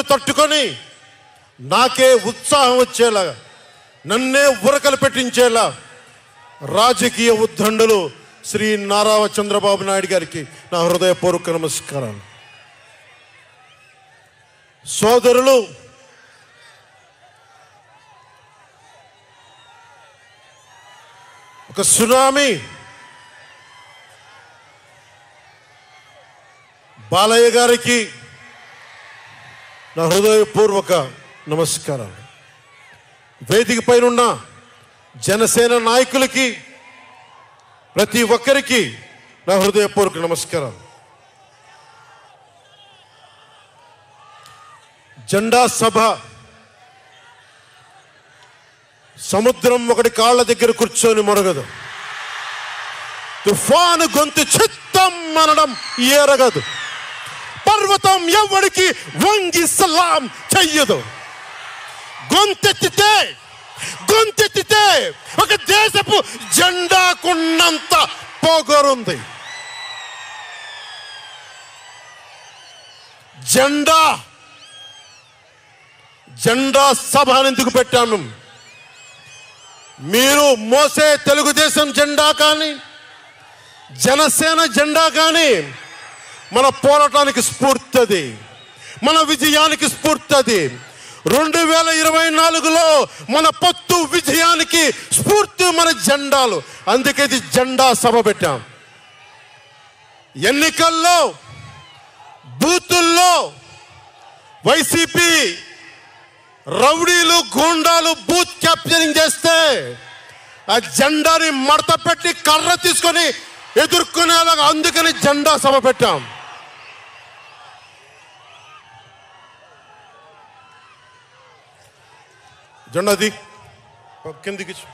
ఒత్తిళ్లు తట్టుకొని నాకే ఉత్సాహం వచ్చేలాగా నన్నే ఉరకలు పెట్టించేలా రాజకీయ ఉద్దండులు శ్రీ నారా చంద్రబాబు నాయుడు గారికి నా హృదయపూర్వక నమస్కారాలు సోదరులు ఒక సునామీ బాలయ్య గారికి నా హృదయపూర్వక నమస్కారాలు వేదిక పైన ఉన్న జనసేన నాయకులకి ప్రతి ఒక్కరికి నా హృదయపూర్వక నమస్కారాలు జెండా సభ సముద్రం ఒకటి కాళ్ళ దగ్గర కూర్చొని మొరగదు తుఫాను గొంతు చిత్తం అనడం ఏరగదు పర్వతం ఎవడికి వంగి సలాం చెయ్యదు గొంతెత్తితే గొంతెత్తితే ఒక దేశపు జెండాకున్నంత పొగరుంది జెండా జెండా సభ అని ఎందుకు పెట్టాను మీరు మోసే తెలుగుదేశం జెండా కానీ జనసేన జెండా కానీ మన పోరాటానికి స్ఫూర్తి అది మన విజయానికి స్ఫూర్తి అది రెండు వేల ఇరవై నాలుగులో మన పొత్తు విజయానికి స్ఫూర్తి మన జెండాలు అందుకే ఇది జెండా సభ పెట్టాం ఎన్నికల్లో బూతుల్లో వైసీపీ రౌడీలు గూండాలు బూత్ క్యాప్చరింగ్ చేస్తే ఆ జెండాని మడత పెట్టి కర్ర తీసుకొని ఎదుర్కొనేలాగా అందుకని జెండా సభ పెట్టాం జెండాది కిందికి